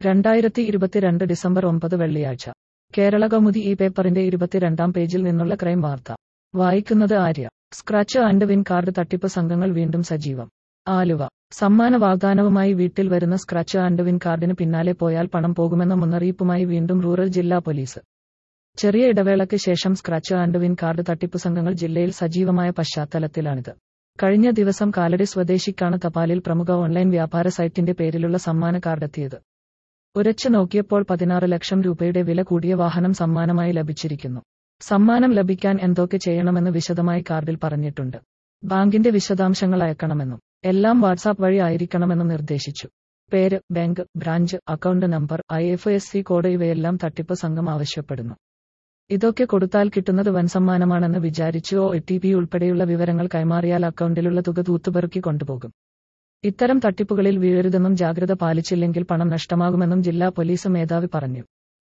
രണ്ടായിരത്തി ഇരുപത്തിരണ്ട് ഡിസംബർ ഒമ്പത് വെള്ളിയാഴ്ച കേരള കൗമുദി ഈ പേപ്പറിന്റെ ഇരുപത്തിരണ്ടാം പേജിൽ നിന്നുള്ള ക്രൈം വാർത്ത വായിക്കുന്നത് Arya scratch and win card തട്ടിപ്പ് സംഘങ്ങൾ വീണ്ടും സജീവം ആലുവ സമ്മാന വാഗ്ദാനവുമായി വീട്ടിൽ വരുന്ന സ്ക്രാച്ച് ആൻഡ് വിൻ കാർഡിന് പിന്നാലെ പോയാൽ പണം പോകുമെന്ന മുന്നറിയിപ്പുമായി വീണ്ടും റൂറൽ ജില്ലാ പോലീസ് ചെറിയ ഇടവേളയ്ക്ക് ശേഷം സ്ക്രാച്ച് ആൻഡ് വിൻ കാർഡ് തട്ടിപ്പ് സംഘങ്ങൾ ജില്ലയിൽ സജീവമായ പശ്ചാത്തലത്തിലാണിത് കഴിഞ്ഞ ദിവസം കാലടി സ്വദേശിക്കാണ് തപാലിൽ പ്രമുഖ ഓൺലൈൻ വ്യാപാര സൈറ്റിന്റെ പേരിലുള്ള സമ്മാന കാർഡെത്തിയത് ഉരച്ചു നോക്കിയപ്പോൾ പതിനാറ് ലക്ഷം രൂപയുടെ വില കൂടിയ വാഹനം സമ്മാനമായി ലഭിച്ചിരിക്കുന്നു സമ്മാനം ലഭിക്കാൻ എന്തൊക്കെ ചെയ്യണമെന്ന് വിശദമായി കാർഡിൽ പറഞ്ഞിട്ടുണ്ട് ബാങ്കിന്റെ വിശദാംശങ്ങൾ അയക്കണമെന്നും എല്ലാം വാട്സാപ്പ് വഴി ആയിരിക്കണമെന്നും നിർദ്ദേശിച്ചു പേര് bank branch account number I F S C code ഇവയെല്ലാം തട്ടിപ്പ് സംഘം ആവശ്യപ്പെടുന്നു ഇതൊക്കെ കൊടുത്താൽ കിട്ടുന്നത് വൻ സമ്മാനമാണെന്ന് വിചാരിച്ചു ഒ ടി പി ഉൾപ്പെടെയുള്ള വിവരങ്ങൾ കൈമാറിയാൽ അക്കൗണ്ടിലുള്ള തുക തൂത്തുപെറുക്കി കൊണ്ടുപോകും ഇത്തരം തട്ടിപ്പുകളിൽ വീഴരുതെന്നും ജാഗ്രത പാലിച്ചില്ലെങ്കിൽ പണം നഷ്ടമാകുമെന്നും ജില്ലാ പോലീസ് മേധാവി പറഞ്ഞു